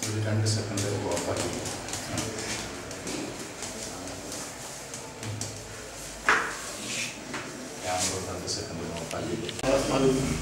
ഒരു രണ്ട് സെക്കൻഡ് ഓഫാക്കി ക്യാമറ രണ്ട് സെക്കൻഡ് ഓഫാക്കി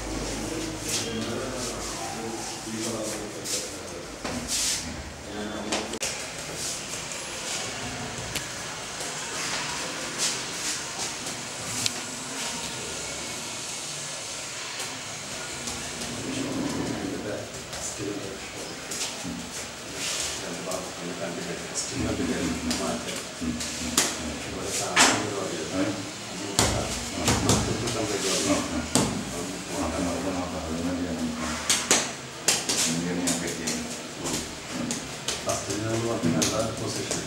പൊസിഷൻ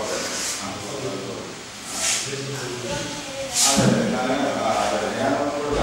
അതെ ഞാൻ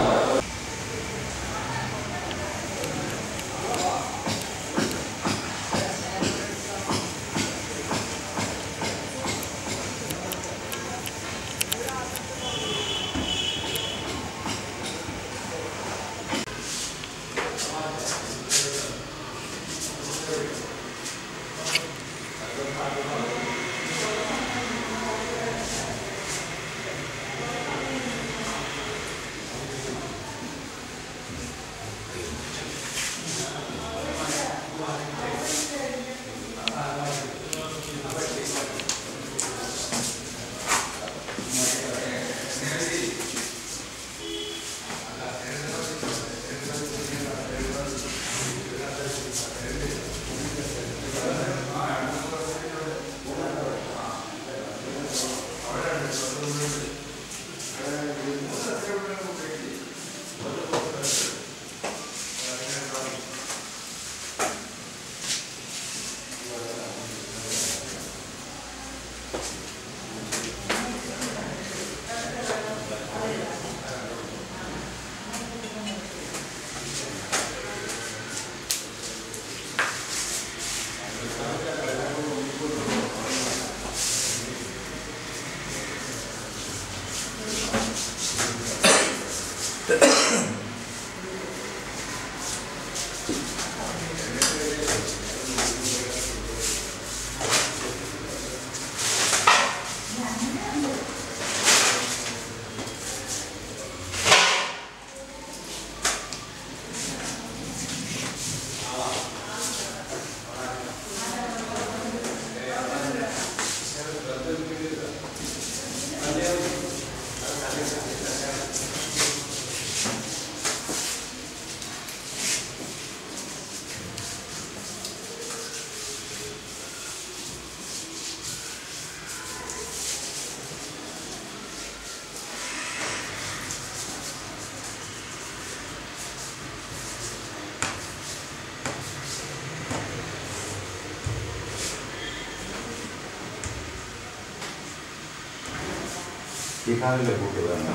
ഈ കാലിലെ കൂട്ടിയതാണ്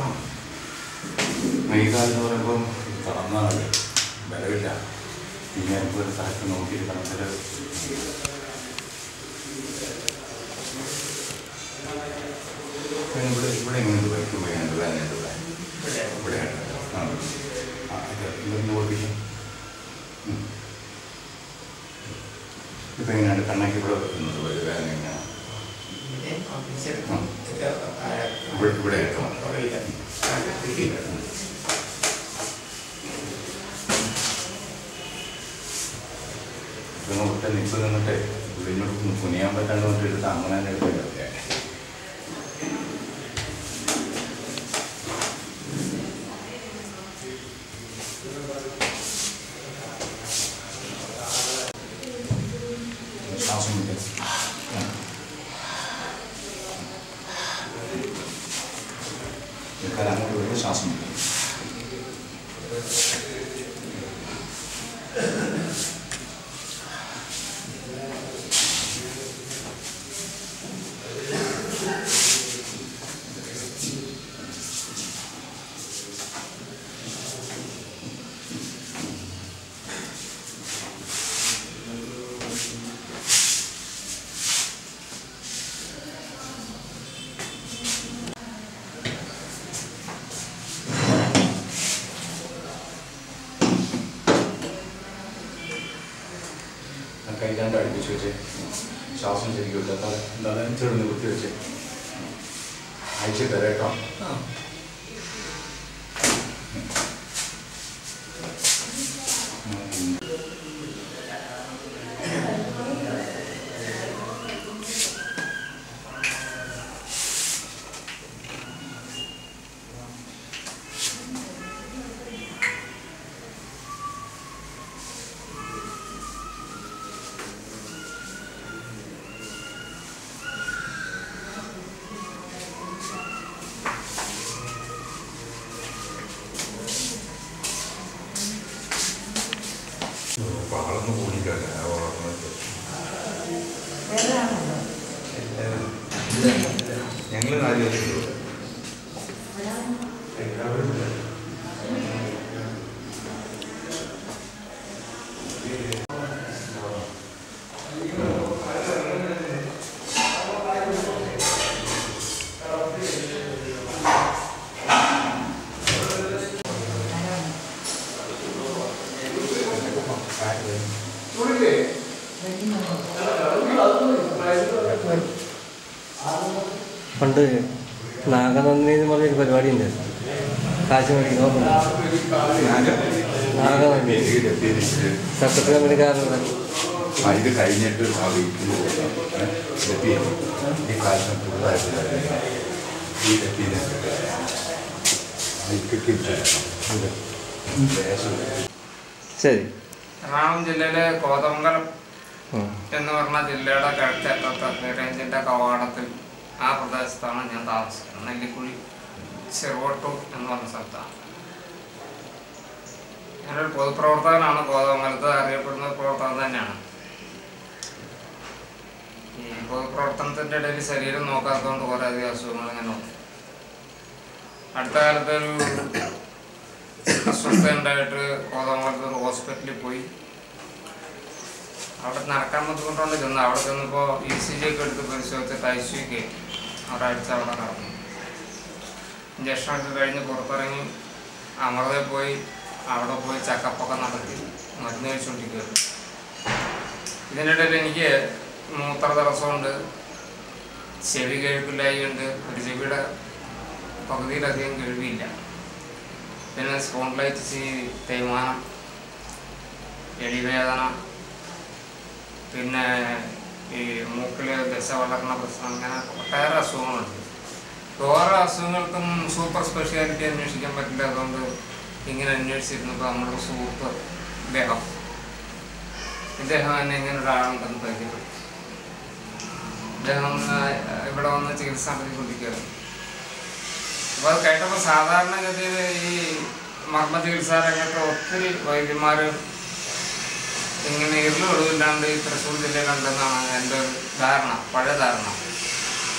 ഈ കാലെന്ന് പറയുമ്പം തളർന്നാണ് ബലമില്ല പിന്നെ എനിക്ക് ഒരു സ്ഥലത്ത് നോക്കിയിരിക്കണം ചില ഇവിടെ ഇവിടെ ഇങ്ങനെ വയ്ക്കുമ്പോൾ ഞാൻ വേദന ഇവിടെ ഇവിടെ ആ ആ ഇത് ഇതൊന്ന് ഓടിക്കും ഇപ്പം എങ്ങനെയാണ് കണ്ണാക്കി ഇവിടെ വെക്കുന്നത് ഒരു വേദന എങ്ങനെയാണ് ഇവിടെ ഇവിടെ ഇപ്പം ഒറ്റ നിപ്പ് നിന്നിട്ട് ഇതിനോട് കുനിയാൻ പറ്റാണ്ട് വിട്ടിട്ട് അങ്ങനെ തന്നെ എടുത്തില്ല ശ്വാസം വിട്ട് നിൽക്കാൻ അങ്ങോട്ട് വരുമ്പോൾ ശ്വാസം വിട്ട് കൈ രണ്ട് അടുപ്പിച്ച് വെച്ച് ശ്വാസം ശരിക്കും വിട്ട് തല തല ചെറുന്ന് കുത്തി വെച്ച് അയച്ചു തരാം കേട്ടോ ഉം. വളർന്നു കൂടിക്കല്ല ഞങ്ങൾ നാല് പേരുള്ളൂ പണ്ട് നാഗനന്ദി എന്ന് പറഞ്ഞൊരു പരിപാടി ഉണ്ട് കാശ് മേടിക്കുന്ന ഓർമ്മയുണ്ടോ? നാഗനന്ദി സെക്രട്ടറി കമ്പനിക്കാരനുണ്ട് ആ ഇത് കഴിഞ്ഞിട്ട് ആ വീട്ടിൽ എത്തി ഈ കാലം പുതുതായിട്ട് ഈ എത്തിയത് ശരി എറണാകുളം ജില്ലയിലെ കോതമംഗലം ഉം. എന്ന് പറഞ്ഞ ജില്ലയുടെ കിഴക്കേറ്റത്തെ റേഞ്ചിന്റെ കവാടത്തിൽ ആ പ്രദേശത്താണ് ഞാൻ താമസിക്കുന്നത് നെല്ലിക്കുഴി ചെറുവട്ടൂർ എന്ന് പറഞ്ഞ സ്ഥലത്താണ് ഞാനൊരു പൊതുപ്രവർത്തകനാണ് കോതമംഗലത്ത് അറിയപ്പെടുന്ന പ്രവർത്തകൻ തന്നെയാണ് ഈ പൊതുപ്രവർത്തനത്തിൻ്റെ ഇടയിൽ ശരീരം നോക്കാത്തതുകൊണ്ട് കുറേ അധികം അസുഖങ്ങൾ ഇങ്ങനെ വന്നു അടുത്ത കാലത്ത് ഒരു അസ്വസ്ഥ ഉണ്ടായിട്ട് കോതമംഗലത്ത് ഒരു ഹോസ്പിറ്റലിൽ പോയി അവിടെ നടക്കാൻ ബുദ്ധിമുട്ടുണ്ട് ചെന്ന് അവിടെ ചെന്നപ്പോൾ ഇ സി ജി ഒക്കെ എടുത്ത് പരിശോധിച്ചിട്ട് ഐ സി കയറ്റി ഒരാഴ്ച അവിടെ നടന്നു ഇഞ്ചക്ഷനൊക്കെ കഴിഞ്ഞ് പുറത്തിറങ്ങി അമൃതയിൽ പോയി അവിടെ പോയി ചക്കപ്പൊക്കെ നടത്തി മരുന്ന് കഴിച്ചുകൊണ്ടിരിക്കുകയാണ് ഇതിനിടയിൽ എനിക്ക് മൂത്ര തടസ്സമുണ്ട് ചെവി കേൾക്കില്ലായുണ്ട് ഒരു ചെവിയുടെ പകുതിയിലധികം കേൾവിയില്ല പിന്നെ സ്പോൺലൈറ്റിസ് തേയ്മാനം എലിവേദന പിന്നെ ഈ മൂക്കിൽ ദശ വളർന്ന പ്രശ്നം അങ്ങനെ ഒട്ടേറെ അസുഖങ്ങളുണ്ട് വേറെ അസുഖങ്ങൾക്കും സൂപ്പർ സ്പെഷ്യാലിറ്റി അന്വേഷിക്കാൻ പറ്റില്ല അതുകൊണ്ട് ഇങ്ങനെ അന്വേഷിച്ചിരുന്നപ്പോൾ നമ്മുടെ സുഹൃത്ത് ഇദ്ദേഹം ഇദ്ദേഹം തന്നെ ഇങ്ങനെ ഒരാളുണ്ടെന്ന് പരിചയപ്പെട്ടു ഇദ്ദേഹം ഒന്ന് ഇവിടെ വന്ന് ചികിത്സ നടത്തിക്കൊണ്ടിരിക്കുകയാണ് അപ്പോൾ അത് കേട്ടപ്പോൾ സാധാരണഗതിയിൽ ഈ മർമ്മ ചികിത്സാ രംഗത്ത് ഒത്തിരി വൈദ്യന്മാർ ഇങ്ങനെ ഇരുള് ഒഴിവില്ലാണ്ട് ഈ തൃശ്ശൂർ ജില്ലയിലുണ്ടെന്നാണ് എൻ്റെ ഒരു ധാരണ പഴയ ധാരണ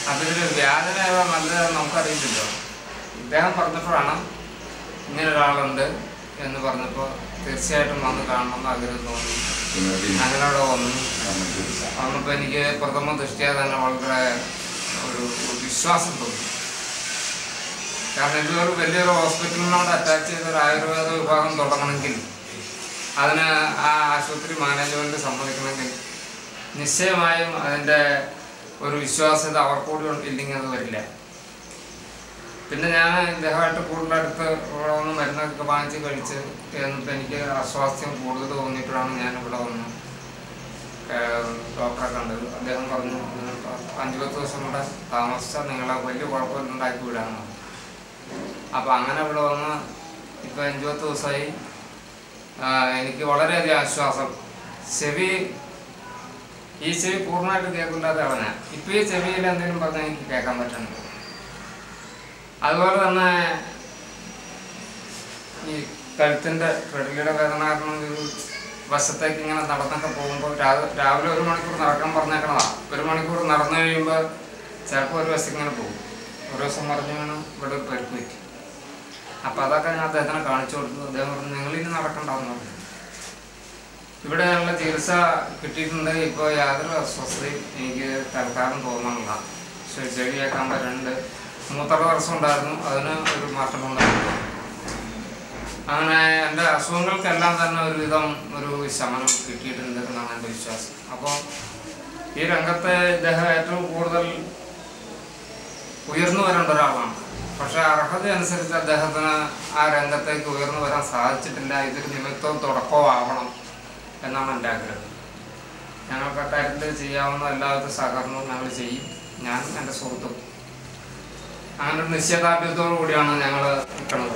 അപ്പം ഇതിൽ വ്യാജന ഏതാ നല്ലതെന്ന് നമുക്കറിയില്ലല്ലോ ഇദ്ദേഹം പറഞ്ഞപ്പോഴാണ് ഇങ്ങനെ ഒരാളുണ്ട് എന്ന് പറഞ്ഞപ്പോൾ തീർച്ചയായിട്ടും വന്ന് കാണണമെന്ന് ആഗ്രഹം തോന്നി അങ്ങനെ അവിടെ വന്നു വന്നപ്പോൾ എനിക്ക് പ്രഥമ ദൃഷ്ടിയ തന്നെ വളരെ ഒരു വിശ്വാസം തോന്നി കാരണം ഇതൊരു വലിയൊരു ഹോസ്പിറ്റലിനോട് അറ്റാച്ച് ചെയ്ത ഒരു ആയുർവേദ വിഭാഗം തുടങ്ങണമെങ്കിൽ അതിന് ആ ആശുപത്രി മാനേജ്മെന്റ് സമ്മതിക്കണമെങ്കിൽ നിശ്ചയമായും അതിൻ്റെ ഒരു വിശ്വാസ്യത അവർക്കൂടി ഇല്ലെങ്കിൽ അത് വരില്ല പിന്നെ ഞാൻ ഇദ്ദേഹമായിട്ട് കൂടുതൽ അടുത്ത് ഇവിടെ വന്ന് മരുന്നൊക്കെ വാങ്ങിച്ച് കഴിച്ച് എന്നിട്ട് എനിക്ക് അസ്വാസ്ഥ്യം കൂടുതൽ തോന്നിയപ്പോഴാണ് ഞാൻ ഇവിടെ വന്ന് ഏഹ് ഡോക്ടറെ കണ്ടത് അദ്ദേഹം പറഞ്ഞു "നിങ്ങൾക്ക് അഞ്ച് പത്ത് ദിവസം കൂടെ താമസിച്ചാൽ നിങ്ങളെ വലിയ കുഴപ്പമൊന്നും ഉണ്ടാക്കി വിടാമെന്ന് അപ്പം അങ്ങനെ ഇവിടെ വന്ന് ഇപ്പം അഞ്ച് പത്ത് ദിവസമായി ആഹ് എനിക്ക് വളരെയധികം ആശ്വാസം ചെവി ഈ ചെവി പൂർണ്ണമായിട്ട് കേൾക്കില്ലാതെ അവനാ ഇപ്പം ഈ ചെവിയിൽ എന്തെങ്കിലും പറഞ്ഞാൽ എനിക്ക് കേൾക്കാൻ പറ്റുന്നുണ്ട് അതുപോലെ തന്നെ ഈ കഴുത്തിൻ്റെ പെടലിയുടെ വേദന കാരണം ഒരു വശത്തേക്ക് ഇങ്ങനെ നടന്നൊക്കെ പോകുമ്പോൾ രാവിലെ രാവിലെ ഒരു മണിക്കൂർ നടക്കാൻ പറഞ്ഞേക്കണതാ ഒരു മണിക്കൂർ നടന്നു കഴിയുമ്പോൾ ചിലപ്പോൾ ഒരു വശത്തേക്ക് ഇങ്ങനെ പോകും ഒരു ദിവസം പറഞ്ഞു വീണ് ഇവിടെ ഒരു പരിക്ക് പറ്റി അപ്പം അതൊക്കെ ഞാൻ അദ്ദേഹത്തിനെ കാണിച്ചു കൊടുത്തു അദ്ദേഹം പറഞ്ഞു നിങ്ങളിനി നടക്കണ്ടാന്ന് പറഞ്ഞു ഇവിടെ നല്ല ചികിത്സ കിട്ടിയിട്ടുണ്ട് ഇപ്പോൾ യാതൊരു അസ്വസ്ഥതയും എനിക്ക് തൽക്കാലം തോന്നുന്നില്ല പക്ഷേ ചെവി കേൾക്കാൻ പറ്റുന്നുണ്ട് മൂത്ര തടസ്സം ഉണ്ടായിരുന്നു അതിന് ഒരു മാറ്റം ഉണ്ടായിരുന്നു അങ്ങനെ എൻ്റെ അസുഖങ്ങൾക്കെല്ലാം തന്നെ ഒരുവിധം ഒരു ശമനം കിട്ടിയിട്ടുണ്ട് എന്നാണ് എൻ്റെ വിശ്വാസം അപ്പോൾ ഈ രംഗത്ത് ഇദ്ദേഹം ഏറ്റവും കൂടുതൽ ഉയർന്നു വരേണ്ട ഒരാളാണ് പക്ഷെ അർഹത അനുസരിച്ച് അദ്ദേഹത്തിന് ആ രംഗത്തേക്ക് ഉയർന്നു വരാൻ സാധിച്ചിട്ടില്ല ഇതൊരു നിമിത്തവും തുടക്കവും ആവണം എന്നാണ് എൻ്റെ ആഗ്രഹം ഞങ്ങൾക്ക് അക്കാര്യത്തിൽ ചെയ്യാവുന്ന എല്ലാവിധ സഹകരണവും ഞങ്ങൾ ചെയ്യും ഞാൻ എൻ്റെ സുഹൃത്തും അങ്ങനെ ഒരു നിശ്ചയദാർഢ്യത്തോടു കൂടിയാണ് ഞങ്ങൾ നിൽക്കുന്നത്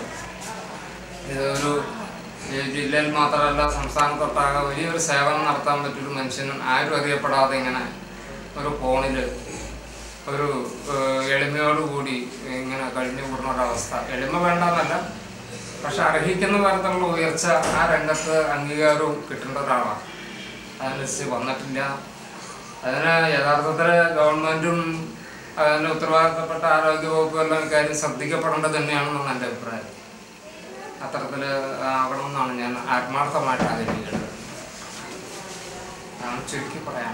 ഇതൊരു ഈ ജില്ലയിൽ മാത്രമല്ല സംസ്ഥാനത്തൊട്ടാകെ വലിയൊരു സേവനം നടത്താൻ പറ്റിയൊരു മനുഷ്യനും ആരും അറിയപ്പെടാതെ ഇങ്ങനെ ഒരു ഫോണിൽ ഒരു ഏഹ്, എളിമയോടുകൂടി ഇങ്ങനെ കഴിഞ്ഞു കൂടുന്ന ഒരവസ്ഥ എളിമ വേണ്ടെന്നല്ല പക്ഷെ അർഹിക്കുന്ന തരത്തിലുള്ള ഉയർച്ച ആ രംഗത്ത് അംഗീകാരവും കിട്ടേണ്ട ഒരാളാണ് അതനുസരിച്ച് വന്നിട്ടില്ല അതിന് യഥാർത്ഥത്തിൽ ഗവൺമെൻറ്റും അതിന് ഉത്തരവാദിത്തപ്പെട്ട ആരോഗ്യ വകുപ്പും എല്ലാം ഇക്കാര്യം ശ്രദ്ധിക്കപ്പെടേണ്ടത് തന്നെയാണെന്നാണ് എൻ്റെ അഭിപ്രായം അത്തരത്തിൽ ആവണമെന്നാണ് ഞാൻ ആത്മാർത്ഥമായിട്ട് ആഗ്രഹിക്കുന്നത് അതാണ് ചുരുക്കി പറയാൻ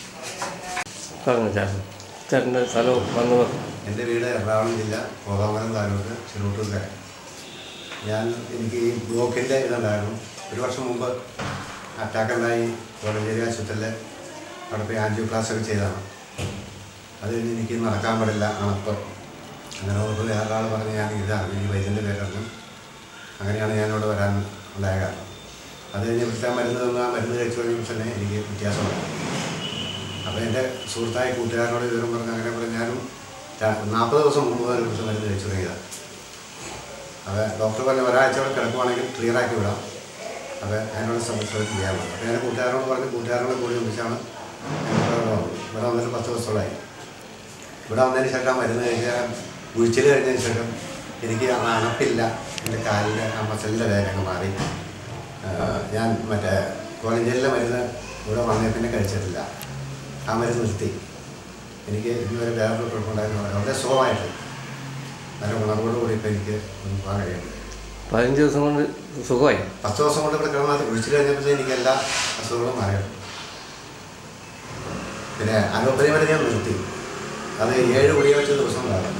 പറഞ്ഞു ചേട്ടൻ ചേട്ടൻ്റെ സ്ഥലവും വന്നു എൻ്റെ വീട് എറണാകുളം ജില്ല കോതാമലം താലൂക്ക് ചെറുട്ടൂർക്കര ഞാൻ എനിക്ക് ഈ ബ്ലോക്കിൻ്റെ ഇതുണ്ടായിരുന്നു ഒരു വർഷം മുമ്പ് അറ്റാക്ക് ഉണ്ടായി കോടഞ്ചേരി ആശുപത്രിയിൽ അവിടെ പോയി ആൻജിയോ ക്ലാസ് ഒക്കെ ചെയ്തതാണ് അത് കഴിഞ്ഞ് എനിക്ക് നടക്കാൻ പാടില്ല അണപ്പ് അങ്ങനെ ഉള്ളപ്പോൾ വേറൊരാൾ പറഞ്ഞ് ഞാൻ ഇതാണ് ഈ വൈദ്യൻ്റെ പേരറിഞ്ഞു അങ്ങനെയാണ് ഞാനിവിടെ വരാൻ ഉണ്ടായ കാരണം അത് കഴിഞ്ഞ് ഇവിടുത്തെ മരുന്ന് തന്ന ആ മരുന്ന് കഴിച്ചു കഴിഞ്ഞപ്പോൾ തന്നെ എനിക്ക് വ്യത്യാസമുണ്ട് അപ്പോൾ എൻ്റെ സുഹൃത്തായ കൂട്ടുകാരനോട് വിവരം പറഞ്ഞ് അങ്ങനെ പറഞ്ഞ് ഞാനും നാൽപ്പത് ദിവസം മുമ്പ് ഒരു ദിവസം മരുന്ന് കഴിച്ചു തുടങ്ങിയതാണ് അപ്പോൾ ഡോക്ടർ പറഞ്ഞ ഒരാഴ്ച കൂടെ കിടക്കുവാണെങ്കിൽ ക്ലിയർ ആക്കി വിടാം അപ്പോൾ അതിനോട് ശ്രമിച്ചത് ചെയ്യാൻ പറ്റും അപ്പോൾ ഞാൻ കൂട്ടുകാരനോട് പറഞ്ഞ് കൂട്ടുകാരനോട് കൂടി ഒന്നിച്ചാണ് ഇവിടെ വന്നത്. ഇവിടെ വന്നിട്ട് പത്ത് ദിവസത്തോളമായി ഇവിടെ വന്നതിന് ശേഷം ആ മരുന്ന് കഴിച്ചാൽ ഉഴിച്ചിൽ കഴിഞ്ഞതിന് ശേഷം എനിക്ക് ആ അണപ്പില്ല എൻ്റെ കാലിൻ്റെ ആ മസലിൻ്റെ വേദന അങ്ങ് മാറി ആ, ഞാൻ മറ്റേ കോളഞ്ചേരിയിലെ മരുന്ന് ഇവിടെ വന്നേ പിന്നെ കഴിച്ചിട്ടില്ല ആ മരുന്ന് നിർത്തി എനിക്ക് ഇതുവരെ വേറൊരു കുഴപ്പമുണ്ടായിരുന്നു വളരെ സുഖമായിട്ട് നല്ല ഗുണത്തോടു കൂടി ഇപ്പോൾ എനിക്ക് ഒന്ന് പോകാൻ കഴിയുന്നുണ്ട് പതിനഞ്ച് ദിവസം കൊണ്ട് സുഖമായി പത്ത് ദിവസം കൊണ്ട് ഇവിടെ കിടന്നാൽ ഒഴിച്ചു കഴിഞ്ഞപ്പോൾ എനിക്ക് എല്ലാ അസുഖങ്ങളും മാറിയിരുന്നു പിന്നെ അലോപ്പതി മരുന്ന് ഞാൻ നിർത്തി അത് ഏഴ് ഗുളിക വെച്ച ദിവസം ഉണ്ടാകും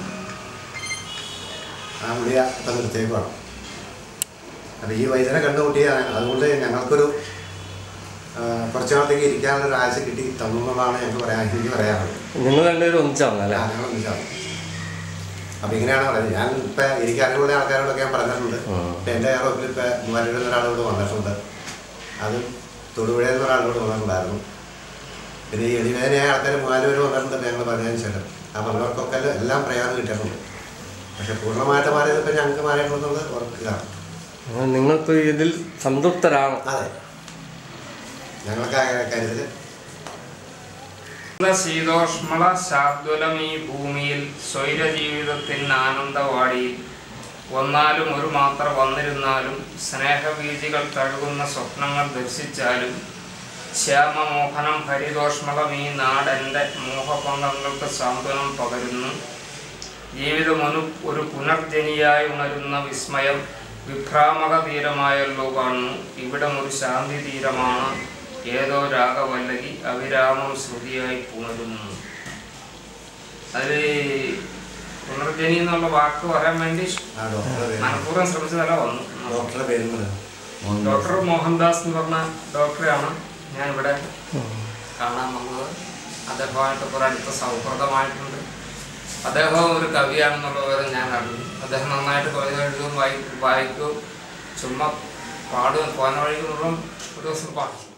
ആ ഗുളിക ഇപ്പം നിർത്തിയേക്കുവാണ് അപ്പോൾ ഈ വൈദ്യനെ കണ്ടുമുട്ടിയ അതുകൊണ്ട് ഞങ്ങൾക്കൊരു ആ, കുറച്ച് നാളത്തേക്ക് ഇരിക്കാനുള്ള ഒരു ആശ കിട്ടി തന്നു എന്നുള്ളതാണ് ഞങ്ങൾക്ക് പറയാൻ എനിക്ക് പറയാനുള്ളത് നിങ്ങൾ രണ്ടുപേരും ഒന്നിച്ചാണ് അല്ലേ ഞങ്ങൾ ഒന്നിച്ചാണ് അപ്പോൾ ഇങ്ങനെയാണ് പറയുന്നത് ഞാൻ ഇപ്പം എനിക്ക് അറിവുള്ള ആൾക്കാരോടൊക്കെ ഞാൻ പറഞ്ഞിട്ടുണ്ട് ഉം. ഇപ്പം എൻ്റെ റോപ്പിൽ ഇപ്പം മൂവാറ്റൂരിൽ നിന്ന് ഒരാളോട് വന്നിട്ടുണ്ട് അത് തൊടുപുഴയിൽ നിന്ന് ഒരാളോട് വന്നിട്ടുണ്ടായിരുന്നു പിന്നെ ഈ എളിവേദനയായ ആൾക്കാർ മൂവാലൂർ വന്നിട്ടുണ്ട് ഇപ്പം ഞങ്ങൾ പറഞ്ഞതിന് ശേഷം ആ പറഞ്ഞവർക്കൊക്കെ എല്ലാം പ്രയോജനം കിട്ടിയിട്ടുണ്ട് പക്ഷെ പൂർണ്ണമായിട്ട് മാറിയത് ഇപ്പം ഞങ്ങൾക്ക് മാറിയിട്ടുള്ളത് ഉറപ്പ് ഇതാണ് അങ്ങനെ നിങ്ങളിപ്പോൾ ഇതിൽ സംതൃപ്തരാണ് അതെ ഞങ്ങൾക്ക് ആ കാര്യത്തിൽ ശീതോഷ്മള ശാദ്വലം ഈ ഭൂമിയിൽ സ്വൈരജീവിതത്തിന് ആനന്ദവാടിയിൽ ഒന്നാലും ഒരു മാത്ര വന്നിരുന്നാലും സ്നേഹവീതികൾ തഴുകുന്ന സ്വപ്നങ്ങൾ ദർശിച്ചാലും ശ്യാമമോഹനം ഹരിതോഷ്മകം ഈ നാടെൻ്റെ മോഹഭംഗങ്ങൾക്ക് സാന്ത്വനം പകരുന്നു ജീവിതം ഒരു ഒരു പുനർജനിയായി ഉണരുന്ന വിസ്മയം വിഭ്രാമക തീരമായല്ലോ കാണുന്നു ഇവിടം ഒരു ശാന്തി തീരമാണ് ഏതോ രാഗവല്ലകി അവിരാമം ശ്രുതിയായി പുണരുന്നു അതിൽ പുനർജനി എന്നുള്ള വാക്ക് പറയാൻ വേണ്ടി ആ ഡോക്ടറെ പേര് മനഃപൂർവ്വം ശ്രമിച്ചതല്ല വന്നു ഡോക്ടറെ പേരും കൂടെ ഡോക്ടർ മോഹൻദാസ് എന്ന് പറഞ്ഞ ഡോക്ടറെയാണ് ഞാനിവിടെ കാണാൻ വന്നത് അദ്ദേഹമായിട്ട് കുറെ അടുത്ത സൗഹൃദമായിട്ടുണ്ട് അദ്ദേഹം ഒരു കവിയാണെന്നുള്ള വിവരം ഞാൻ അറിഞ്ഞു അദ്ദേഹം നന്നായിട്ട് കവിത എഴുതുകയും വായിക്കും വായിക്കും ചുമ്മാ പാടും പോന വഴിക്ക് മുഴുവൻ ഒരു ദിവസം പാടും